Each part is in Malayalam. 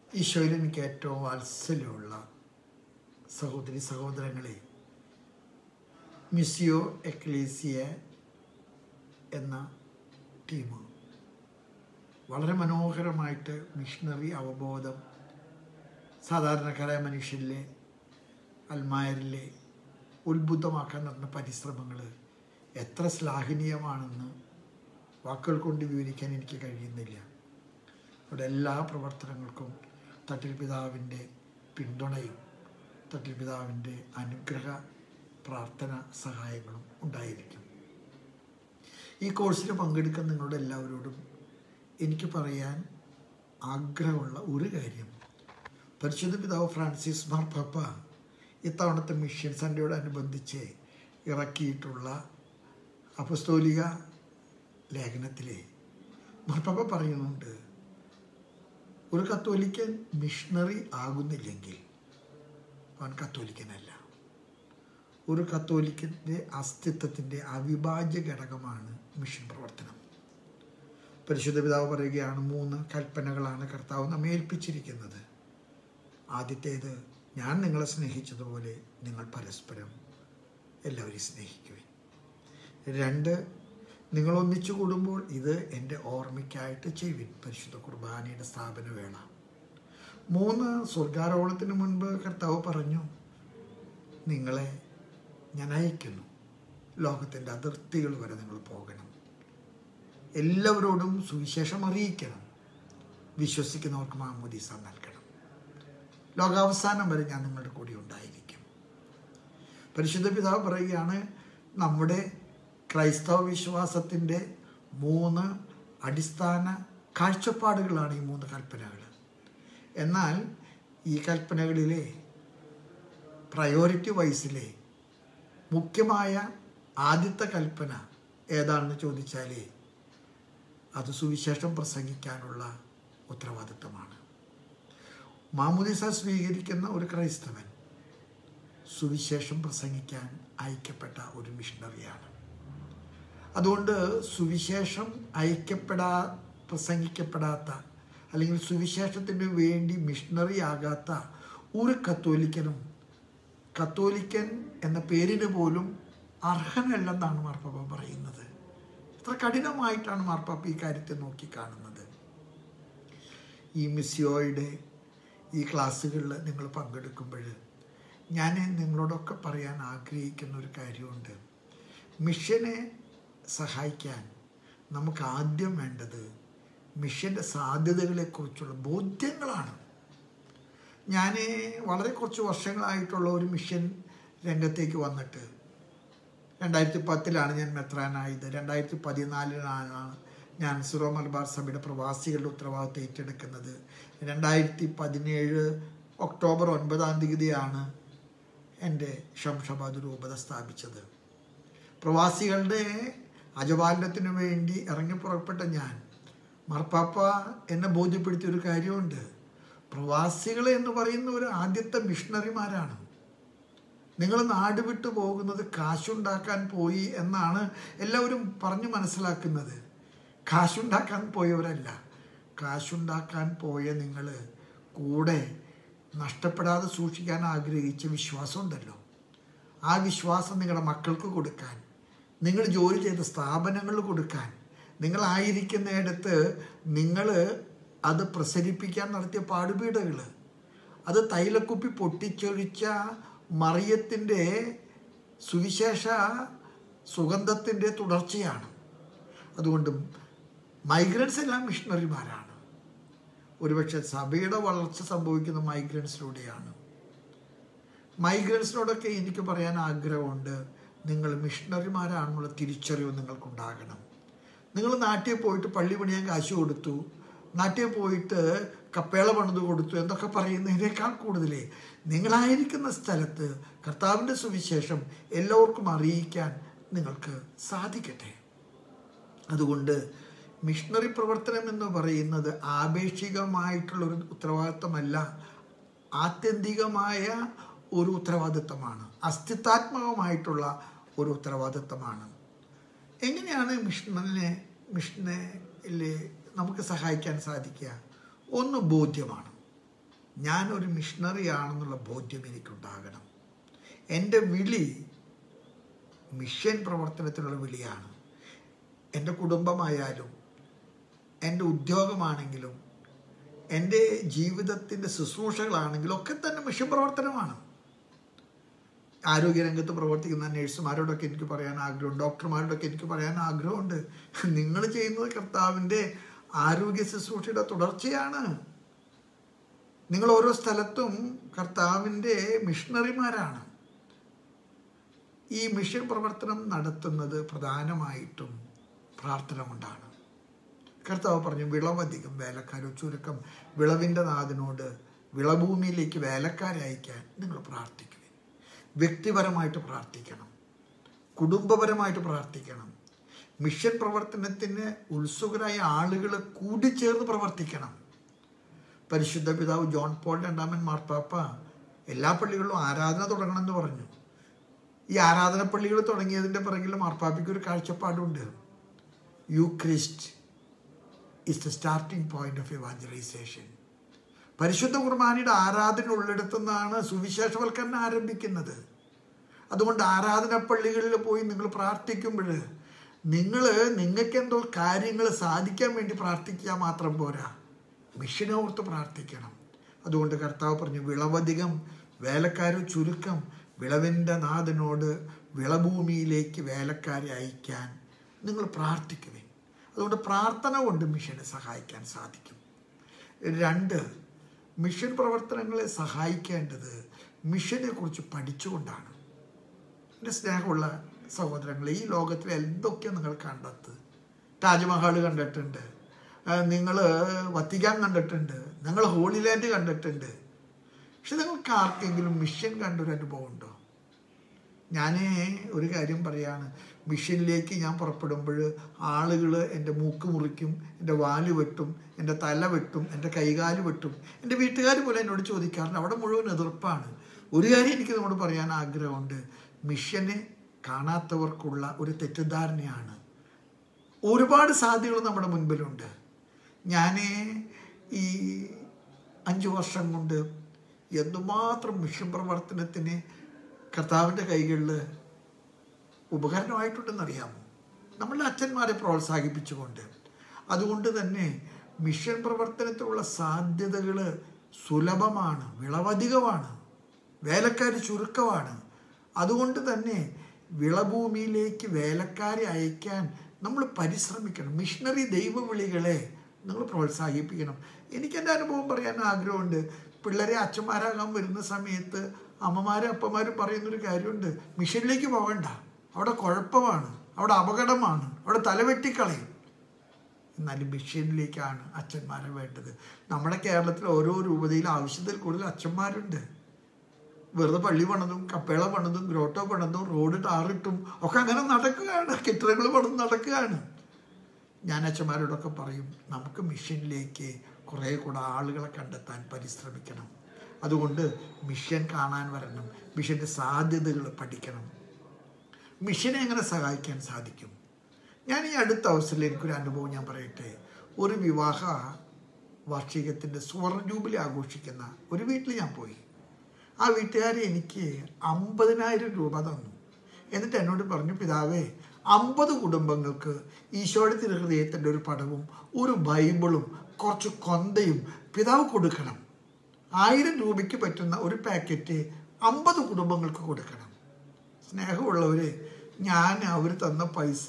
ഈശോയിൽ എനിക്ക് ഏറ്റവും വാത്സല്യമുള്ള സഹോദരി സഹോദരങ്ങളെ മിസിയോ എക്ലീസിയ എന്ന ടീം വളരെ മനോഹരമായിട്ട് മിഷണറി അവബോധം സാധാരണക്കാരായ മനുഷ്യരിലെ അൽമായരിലെ ഉത്ബുദ്ധമാക്കാൻ നടന്ന പരിശ്രമങ്ങൾ എത്ര ശ്ലാഘനീയമാണെന്ന് വാക്കുകൾ കൊണ്ട് വിവരിക്കാൻ എനിക്ക് കഴിയുന്നില്ല അവിടെ എല്ലാ പ്രവർത്തനങ്ങൾക്കും തട്ടിൽ പിതാവിൻ്റെ പിന്തുണയും തട്ടിൽ പിതാവിൻ്റെ അനുഗ്രഹ പ്രാർത്ഥന സഹായങ്ങളും ഉണ്ടായിരിക്കും ഈ കോഴ്സിൽ പങ്കെടുക്കുന്ന നിങ്ങളുടെ എല്ലാവരോടും എനിക്ക് പറയാൻ ആഗ്രഹമുള്ള ഒരു കാര്യം പരിശുദ്ധ പിതാവ് ഫ്രാൻസിസ് മാർപ്പാപ്പ ഇത്തവണത്തെ മിഷൻ സൺഡേയോടനുബന്ധിച്ച് ഇറക്കിയിട്ടുള്ള അപസ്തോലിക ലേഖനത്തിലെ മാർപ്പാപ്പ പറയുന്നുണ്ട് ഒരു കത്തോലിക്കൻ മിഷണറി ആകുന്നില്ലെങ്കിൽ അവൻ കത്തോലിക്കനല്ല ഒരു കത്തോലിക്കൻ്റെ അസ്തിത്വത്തിൻ്റെ അവിഭാജ്യ ഘടകമാണ് മിഷൻ പ്രവർത്തനം പരിശുദ്ധ പിതാവ് പറയുകയാണ് മൂന്ന് കൽപ്പനകളാണ് കർത്താവ് നമ്മെ ഏൽപ്പിച്ചിരിക്കുന്നത് ആദ്യത്തേത് ഞാൻ നിങ്ങളെ സ്നേഹിച്ചതുപോലെ നിങ്ങൾ പരസ്പരം എല്ലാവരെയും സ്നേഹിക്കുവിൻ രണ്ട് നിങ്ങൾ ഒന്നിച്ചു കൂടുമ്പോൾ ഇത് എൻ്റെ ഓർമ്മയ്ക്കായിട്ട് ചെയ്യുവിൻ പരിശുദ്ധ കുർബാനയുടെ സ്ഥാപന വേള മൂന്ന് സ്വർഗാരോഹണത്തിന് മുൻപ് കർത്താവ് പറഞ്ഞു നിങ്ങളെ ഞാൻ അയക്കുന്നു ലോകത്തിൻ്റെ അതിർത്തികൾ വരെ നിങ്ങൾ പോകണം എല്ലാവരോടും സുവിശേഷം അറിയിക്കണം വിശ്വസിക്കുന്നവർക്ക് മാമോദീസ നൽകണം ലോകാവസാനം വരെ ഞാൻ നിങ്ങളുടെ കൂടെ ഉണ്ടായിരിക്കും പരിശുദ്ധ പിതാവ് പറയുകയാണ് നമ്മുടെ ക്രൈസ്തവ വിശ്വാസത്തിൻ്റെ മൂന്ന് അടിസ്ഥാന കാഴ്ചപ്പാടുകളാണ് ഈ മൂന്ന് കൽപ്പനകൾ എന്നാൽ ഈ കൽപ്പനകളിലെ പ്രയോറിറ്റി വൈസിലെ മുഖ്യമായ ആദ്യത്തെ കൽപ്പന ഏതാണെന്ന് ചോദിച്ചാൽ അത് സുവിശേഷം പ്രസംഗിക്കാനുള്ള ഉത്തരവാദിത്തമാണ് മാമുദിസ സ്വീകരിക്കുന്ന ഒരു ക്രൈസ്തവൻ സുവിശേഷം പ്രസംഗിക്കാൻ അയക്കപ്പെട്ട ഒരു മിഷണറിയാണ് അതുകൊണ്ട് സുവിശേഷം അയക്കപ്പെടാ പ്രസംഗിക്കപ്പെടാത്ത അല്ലെങ്കിൽ സുവിശേഷത്തിന് വേണ്ടി മിഷണറി ആകാത്ത ഒരു കത്തോലിക്കനും കത്തോലിക്കൻ എന്ന പേരിന് പോലും അർഹനല്ലെന്നാണ് മാർപ്പാപ്പ പറയുന്നത് ഇത്ര കഠിനമായിട്ടാണ് മാർപ്പാപ്പ ഈ കാര്യത്തെ നോക്കിക്കാണുന്നത് ഈ മിസ്സിയോയുടെ ഈ ക്ലാസ്സുകളിൽ നിങ്ങൾ പങ്കെടുക്കുമ്പോൾ ഞാൻ നിങ്ങളോടൊക്കെ പറയാൻ ആഗ്രഹിക്കുന്ന ഒരു കാര്യമുണ്ട് മിഷനെ സഹായിക്കാൻ നമുക്ക് ആദ്യം വേണ്ടത് മിഷൻ്റെ സാധ്യതകളെക്കുറിച്ചുള്ള ബോധ്യങ്ങളാണ് ഞാൻ വളരെ കുറച്ച് വർഷങ്ങളായിട്ടുള്ള ഒരു മിഷൻ രംഗത്തേക്ക് വന്നിട്ട് രണ്ടായിരത്തി പത്തിലാണ് ഞാൻ മെത്രാനായത് രണ്ടായിരത്തി പതിനാലിലാണ് ഞാൻ സിറോ മലബാർ സഭയുടെ പ്രവാസികളുടെ ഉത്തരവാദിത്വം ഏറ്റെടുക്കുന്നത് രണ്ടായിരത്തി പതിനേഴ് ഒക്ടോബർ ഒൻപതാം തീയതിയാണ് എൻ്റെ ഷംഷാബാദ് രൂപത സ്ഥാപിച്ചത് പ്രവാസികളുടെ അജപാലനത്തിനു വേണ്ടി ഇറങ്ങി പുറപ്പെട്ട ഞാൻ മാർപ്പാപ്പ എന്നെ ബോധ്യപ്പെടുത്തിയ ഒരു കാര്യമുണ്ട് പ്രവാസികൾ എന്ന് പറയുന്ന ഒരു ആദ്യത്തെ മിഷണറിമാരാണ് നിങ്ങൾ നാട് വിട്ടു പോകുന്നത് കാശുണ്ടാക്കാൻ പോയി എന്നാണ് എല്ലാവരും പറഞ്ഞു മനസ്സിലാക്കുന്നത് കാശുണ്ടാക്കാൻ പോയവരല്ല കാശുണ്ടാക്കാൻ പോയ നിങ്ങൾ കൂടെ നഷ്ടപ്പെടാതെ സൂക്ഷിക്കാൻ ആഗ്രഹിച്ച വിശ്വാസമുണ്ടല്ലോ ആ വിശ്വാസം നിങ്ങളുടെ മക്കൾക്ക് കൊടുക്കാൻ നിങ്ങൾ ജോലി ചെയ്ത സ്ഥാപനങ്ങളിൽ കൊടുക്കാൻ നിങ്ങളായിരിക്കുന്നിടത്ത് നിങ്ങൾ അത് പ്രസരിപ്പിക്കാൻ നടത്തിയ പാടുപീടുകൾ അത് തൈലക്കുപ്പി പൊട്ടിച്ചൊഴിച്ച മറിയത്തിൻ്റെ സുവിശേഷ സുഗന്ധത്തിൻ്റെ തുടർച്ചയാണ് അതുകൊണ്ട് മൈഗ്രൻസ് എല്ലാം മിഷണറിമാരാണ് ഒരുപക്ഷെ സഭയുടെ വളർച്ച സംഭവിക്കുന്ന മൈഗ്രൻസിലൂടെയാണ് മൈഗ്രൻസിനോടൊക്കെ എനിക്ക് പറയാൻ ആഗ്രഹമുണ്ട് നിങ്ങൾ മിഷണറിമാരാണെന്നുള്ള തിരിച്ചറിവ് നിങ്ങൾക്കുണ്ടാകണം നിങ്ങൾ നാട്ടിൽ പോയിട്ട് പള്ളി പണിയാൻ കാശ് കൊടുത്തു നാട്ടിൽ പോയിട്ട് കപ്പേള പണിത് കൊടുത്തു എന്നൊക്കെ പറയുന്നതിനേക്കാൾ കൂടുതൽ നിങ്ങളായിരിക്കുന്ന സ്ഥലത്ത് കർത്താവിൻ്റെ സുവിശേഷം എല്ലാവർക്കും അറിയിക്കാൻ നിങ്ങൾക്ക് സാധിക്കട്ടെ അതുകൊണ്ട് മിഷണറി പ്രവർത്തനം എന്ന് പറയുന്നത് ആപേക്ഷികമായിട്ടുള്ളൊരു ഉത്തരവാദിത്തമല്ല ആത്യന്തികമായ ഒരു ഉത്തരവാദിത്തമാണ് അസ്തിത്വാത്മകമായിട്ടുള്ള ഒരു ഉത്തരവാദിത്തമാണ് എങ്ങനെയാണ് മിഷനെ മിഷനെ നമുക്ക് സഹായിക്കാൻ സാധിക്കുക ഒന്ന് ബോധ്യമാണ് ഞാനൊരു മിഷണറി ആണെന്നുള്ള ബോധ്യം എനിക്കുണ്ടാകണം എൻ്റെ വിളി മിഷൻ പ്രവർത്തനത്തിനുള്ള വിളിയാണ് എൻ്റെ കുടുംബമായാലും എൻ്റെ ഉദ്യോഗമാണെങ്കിലും എൻ്റെ ജീവിതത്തിൻ്റെ ശുശ്രൂഷകളാണെങ്കിലും ഒക്കെ തന്നെ മിഷൻ പ്രവർത്തനമാണ് ആരോഗ്യരംഗത്ത് പ്രവർത്തിക്കുന്ന നഴ്സുമാരോടൊക്കെ എനിക്ക് പറയാൻ ആഗ്രഹമുണ്ട് ഡോക്ടർമാരോടൊക്കെ എനിക്ക് പറയാൻ ആഗ്രഹമുണ്ട് നിങ്ങൾ ചെയ്യുന്നത് കർത്താവിൻ്റെ ആരോഗ്യ ശുശ്രൂഷയുടെ തുടർച്ചയാണ് നിങ്ങൾ ഓരോ സ്ഥലത്തും കർത്താവിൻ്റെ മിഷണറിമാരാണ് ഈ മിഷൻ പ്രവർത്തനം നടത്തുന്നത് പ്രധാനമായിട്ടും പ്രാർത്ഥന കൊണ്ടാണ് കർത്താവ് പറഞ്ഞു വിളവധികം വേലക്കാരോ ചുരുക്കം വിളവിൻ്റെ നാഥനോട് വിളഭൂമിയിലേക്ക് വേലക്കാരെ അയക്കാൻ നിങ്ങൾ പ്രാർത്ഥിക്കുവിൻ വ്യക്തിപരമായിട്ട് പ്രാർത്ഥിക്കണം കുടുംബപരമായിട്ട് പ്രാർത്ഥിക്കണം മിഷൻ പ്രവർത്തനത്തിന് ഉത്സുകരായ ആളുകൾ കൂടിച്ചേർന്ന് പ്രവർത്തിക്കണം പരിശുദ്ധ പിതാവ് ജോൺ പോൾ രണ്ടാമൻ മാർപ്പാപ്പ എല്ലാ പള്ളികളിലും ആരാധന തുടങ്ങണമെന്ന് പറഞ്ഞു ഈ ആരാധന പള്ളികൾ തുടങ്ങിയതിൻ്റെ പിറകിൽ മാർപ്പാപ്പയ്ക്ക് ഒരു കാഴ്ചപ്പാടുണ്ട് Eucharist is the starting point of evangelisation പരിശുദ്ധ കുർബാനയുടെ ആരാധന ഉള്ളിടത്തുനിന്നാണ് സുവിശേഷവൽക്കരണം ആരംഭിക്കുന്നത് അതുകൊണ്ട് ആരാധന പള്ളികളിൽ പോയി നിങ്ങൾ പ്രാർത്ഥിക്കുമ്പോൾ നിങ്ങൾ നിങ്ങൾക്ക് എന്തോ കാര്യങ്ങൾ സാധിക്കാൻ വേണ്ടി പ്രാർത്ഥിക്കുക മാത്രം പോരാ മിഷനോർത്ത് പ്രാർത്ഥിക്കണം അതുകൊണ്ട് കർത്താവ് പറഞ്ഞു വിളവധികം വേലക്കാരും ചുരുക്കം വിളവിൻ്റെ നാഥനോട് വിളഭൂമിയിലേക്ക് വേലക്കാരെ അയക്കാൻ നിങ്ങൾ പ്രാർത്ഥിക്കുവിൻ അതുകൊണ്ട് പ്രാർത്ഥന കൊണ്ട് മിഷനെ സഹായിക്കാൻ സാധിക്കും രണ്ട് മിഷൻ പ്രവർത്തനങ്ങളെ സഹായിക്കേണ്ടത് മിഷനെ കുറിച്ച് പഠിച്ചുകൊണ്ടാണ് എൻ്റെ സ്നേഹമുള്ള സഹോദരങ്ങളെ ഈ ലോകത്തിൽ എന്തൊക്കെ നിങ്ങൾ കണ്ടെത്ത് താജ്മഹൽ കണ്ടിട്ടുണ്ട് നിങ്ങൾ വത്തിക്കാൻ കണ്ടിട്ടുണ്ട് നിങ്ങൾ ഹോളി ലാൻഡ് കണ്ടിട്ടുണ്ട് പക്ഷെ നിങ്ങൾക്ക് ആർക്കെങ്കിലും മിഷൻ കണ്ടൊരു അനുഭവം ഉണ്ടോ ഞാൻ ഒരു കാര്യം പറയാണ് മിഷനിലേക്ക് ഞാൻ പുറപ്പെടുമ്പോൾ ആളുകൾ എൻ്റെ മൂക്ക് മുറിക്കും എൻ്റെ വാല് വെട്ടും എൻ്റെ തല വെട്ടും എൻ്റെ കൈകാല് വെട്ടും എൻ്റെ വീട്ടുകാർ പോലും എന്നോട് ചോദിക്കാറുണ്ട് അവിടെ മുഴുവൻ എതിർപ്പാണ് ഒരു കാര്യം എനിക്ക് നമ്മോട് പറയാൻ ആഗ്രഹമുണ്ട് മിഷനെ കാണാത്തവർക്കുള്ള ഒരു തെറ്റിദ്ധാരണയാണ് ഒരുപാട് സാധ്യതകൾ നമ്മുടെ മുൻപിലുണ്ട് ഞാൻ ഈ അഞ്ച് വർഷം കൊണ്ട് എന്തുമാത്രം മിഷൻ പ്രവർത്തനത്തിന് കർത്താവിൻ്റെ കൈകളിൽ ഉപകരണമായിട്ടുണ്ടെന്നറിയാമോ നമ്മളുടെ അച്ഛന്മാരെ പ്രോത്സാഹിപ്പിച്ചുകൊണ്ട് അതുകൊണ്ട് തന്നെ മിഷൻ പ്രവർത്തനത്തിലുള്ള സാധ്യതകൾ സുലഭമാണ് വിളവധികമാണ് വേലക്കാർ ചുരുക്കമാണ് അതുകൊണ്ട് തന്നെ വിളഭൂമിയിലേക്ക് വേലക്കാരെ അയക്കാൻ നമ്മൾ പരിശ്രമിക്കണം മിഷണറി ദൈവവിളികളെ നിങ്ങൾ പ്രോത്സാഹിപ്പിക്കണം എനിക്ക് എൻ്റെ അനുഭവം പറയാൻ ആഗ്രഹമുണ്ട് പിള്ളേരെ അച്ഛന്മാരാകാൻ വരുന്ന സമയത്ത് അമ്മമാരും അപ്പന്മാരും പറയുന്നൊരു കാര്യമുണ്ട് മിഷനിലേക്ക് പോകണ്ട അവിടെ കുഴപ്പമാണ് അവിടെ അപകടമാണ് അവിടെ തലവെട്ടിക്കളയും എന്നാലും മിഷനിലേക്കാണ് അച്ഛന്മാരെ വേണ്ടത് നമ്മുടെ കേരളത്തിൽ ഓരോ രൂപതയിൽ ആവശ്യത്തിൽ കൂടുതൽ അച്ഛന്മാരുണ്ട് വെറുതെ പള്ളി പണിതും കപ്പേള പണിതും ഗ്രോട്ടോ പണിതും റോഡ് ടാറിട്ടും ഒക്കെ അങ്ങനെ നടക്കുകയാണ് കെട്ടിടങ്ങൾ പണിത് നടക്കുകയാണ് ഞാൻ അച്ഛന്മാരോടൊക്കെ പറയും നമുക്ക് മിഷനിലേക്ക് കുറേ കൂടെ ആളുകളെ കണ്ടെത്താൻ പരിശ്രമിക്കണം അതുകൊണ്ട് മിഷൻ കാണാൻ വരണം മിഷൻ്റെ സാധ്യതകൾ പഠിക്കണം മിഷനെ എങ്ങനെ സഹായിക്കാൻ സാധിക്കും ഞാൻ ഈ അടുത്ത അവസരത്തിൽ എനിക്കൊരു അനുഭവം ഞാൻ പറയട്ടെ ഒരു വിവാഹ വാർഷികത്തിൻ്റെ സുവർണ ജൂബിലി ആഘോഷിക്കുന്ന ഒരു വീട്ടിൽ ഞാൻ പോയി ആ വീട്ടുകാർ എനിക്ക് അമ്പതിനായിരം രൂപ തന്നു എന്നിട്ട് എന്നോട് പറഞ്ഞു പിതാവേ അമ്പത് കുടുംബങ്ങൾക്ക് ഈശോയുടെ തിരുഹൃദയത്തിൻ്റെ ഒരു പടവും ഒരു ബൈബിളും കുറച്ച് കൊന്തയും പിതാവ് കൊടുക്കണം ആയിരം രൂപയ്ക്ക് പറ്റുന്ന ഒരു പാക്കറ്റ് അമ്പത് കുടുംബങ്ങൾക്ക് കൊടുക്കണം സ്നേഹമുള്ളവർ ഞാൻ അവർ തന്ന പൈസ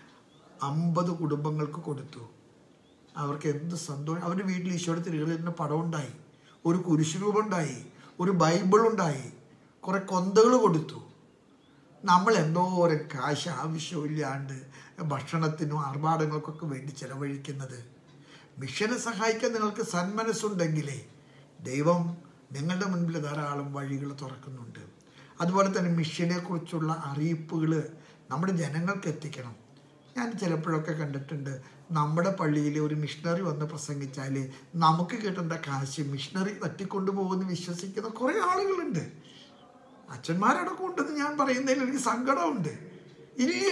അമ്പത് കുടുംബങ്ങൾക്ക് കൊടുത്തു അവർക്ക് എന്ത് സന്തോഷം അവരുടെ വീട്ടിൽ ഈശോയുടെ തിരുകളിൻ്റെ പടം ഉണ്ടായി ഒരു കുരിശുരൂപം ഉണ്ടായി ഒരു ബൈബിൾ ഉണ്ടായി കുറെ കൊന്തകൾ കൊടുത്തു നമ്മൾ എന്തോരം കാശ് ആവശ്യമില്ലാണ്ട് ഭക്ഷണത്തിനും ആർഭാടങ്ങൾക്കൊക്കെ വേണ്ടി ചെലവഴിക്കുന്നത് മിഷനെ സഹായിക്കാൻ നിങ്ങൾക്ക് സന്മനസ്സുണ്ടെങ്കിലേ ദൈവം നിങ്ങളുടെ മുൻപിൽ ധാരാളം വഴികൾ തുറക്കുന്നുണ്ട് അതുപോലെ തന്നെ മിഷനെ കുറിച്ചുള്ള അറിയിപ്പുകൾ നമ്മുടെ ജനങ്ങൾക്ക് എത്തിക്കണം ഞാൻ ചിലപ്പോഴൊക്കെ കണ്ടിട്ടുണ്ട് നമ്മുടെ പള്ളിയിൽ ഒരു മിഷണറി വന്ന് പ്രസംഗിച്ചാൽ നമുക്ക് കിട്ടേണ്ട കാശ് മിഷണറി തട്ടിക്കൊണ്ടുപോകുമെന്ന് വിശ്വസിക്കുന്ന കുറേ ആളുകളുണ്ട് അച്ഛന്മാരടക്കം ഉണ്ടെന്ന് ഞാൻ പറയുന്നതിൽ എനിക്ക് സങ്കടമുണ്ട് ഇല്ല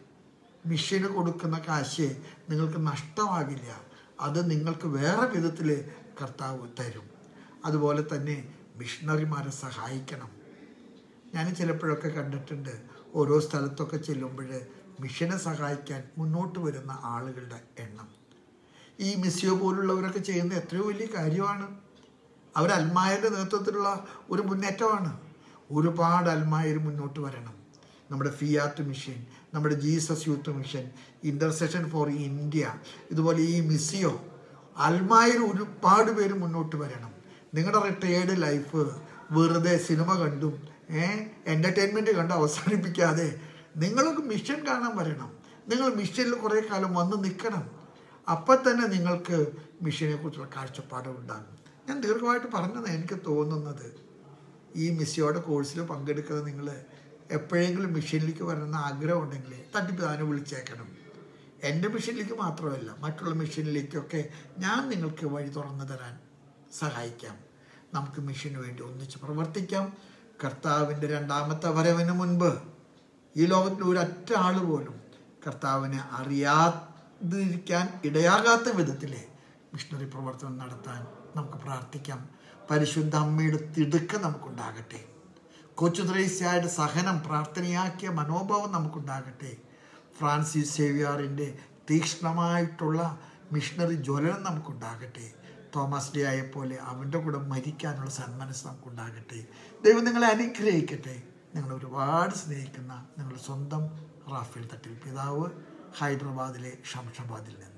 മിഷന് കൊടുക്കുന്ന കാശ് നിങ്ങൾക്ക് നഷ്ടമാകില്ല അത് നിങ്ങൾക്ക് വേറെ വിധത്തിൽ കർത്താവ് തരും അതുപോലെ തന്നെ മിഷണറിമാരെ സഹായിക്കണം ഞാൻ ചിലപ്പോഴൊക്കെ കണ്ടിട്ടുണ്ട് ഓരോ സ്ഥലത്തൊക്കെ ചെല്ലുമ്പോൾ മിഷനെ സഹായിക്കാൻ മുന്നോട്ട് വരുന്ന ആളുകളുടെ എണ്ണം ഈ മിസ്സിയോ പോലുള്ളവരൊക്കെ ചെയ്യുന്ന എത്രയോ വലിയ കാര്യമാണ് അവർ അൽമായരുടെ നേതൃത്വത്തിലുള്ള ഒരു മുന്നേറ്റമാണ് ഒരുപാട് അൽമായർ മുന്നോട്ട് വരണം നമ്മുടെ ഫിയാത്ത് മിഷൻ നമ്മുടെ Jesus youth mission intercession for India ഇതുപോലെ ഈ മിസ്സിയോ അൽമായർ ഒരുപാട് പേര് മുന്നോട്ട് വരണം നിങ്ങളുടെ റിട്ടയേർഡ് ലൈഫ് വെറുതെ സിനിമ കണ്ടും എൻ്റർടൈൻമെൻറ്റ് കണ്ട് അവസാനിപ്പിക്കാതെ നിങ്ങൾക്ക് മിഷൻ കാണാൻ വരണം നിങ്ങൾ മിഷനിൽ കുറേ കാലം വന്ന് നിൽക്കണം അപ്പം തന്നെ നിങ്ങൾക്ക് മിഷനെ കുറിച്ചുള്ള കാഴ്ചപ്പാട് ഉണ്ടാകും ഞാൻ ദീർഘമായിട്ട് പറഞ്ഞത് എനിക്ക് തോന്നുന്നത് ഈ മിസ്സിയോടെ കോഴ്സിൽ പങ്കെടുക്കുന്ന നിങ്ങൾ എപ്പോഴെങ്കിലും മിഷനിലേക്ക് വരണമെന്ന് ആഗ്രഹം ഉണ്ടെങ്കിൽ തട്ടിപ്പിതാനെ വിളിച്ചേക്കണം എൻ്റെ മിഷനിലേക്ക് മാത്രമല്ല മറ്റുള്ള മിഷനിലേക്കൊക്കെ ഞാൻ നിങ്ങൾക്ക് വഴി തുറന്നു തരാൻ സഹായിക്കാം നമുക്ക് മിഷന് വേണ്ടി ഒന്നിച്ച് പ്രവർത്തിക്കാം കർത്താവിൻ്റെ രണ്ടാമത്തെ വരവിന് മുൻപ് ഈ ലോകത്തിൽ ഒരൊറ്റ ആൾ പോലും കർത്താവിനെ അറിയാതിരിക്കാൻ ഇടയാകാത്ത വിധത്തിലെ മിഷണറി പ്രവർത്തനം നടത്താൻ നമുക്ക് പ്രാർത്ഥിക്കാം പരിശുദ്ധ അമ്മയുടെ തിടുക്കം നമുക്കുണ്ടാകട്ടെ കൊച്ചു ത്രേസ്യായുടെ സഹനം പ്രാർത്ഥനയാക്കിയ മനോഭാവം നമുക്കുണ്ടാകട്ടെ ഫ്രാൻസിസ് സേവിയാറിൻ്റെ തീക്ഷ്ണമായിട്ടുള്ള മിഷണറി ജ്വലനം നമുക്കുണ്ടാകട്ടെ തോമസ് ഡേ ആയപ്പോലെ അവൻ്റെ കൂടെ മരിക്കാനുള്ള സന്മനസ് നമുക്കുണ്ടാകട്ടെ ദൈവം നിങ്ങളെ അനുഗ്രഹിക്കട്ടെ നിങ്ങൾ ഒരുപാട് സ്നേഹിക്കുന്ന നിങ്ങളുടെ സ്വന്തം റാഫേൽ തട്ടിൽ പിതാവ് ഹൈദരാബാദിലെ ഷംഷാബാദിൽ നിന്ന്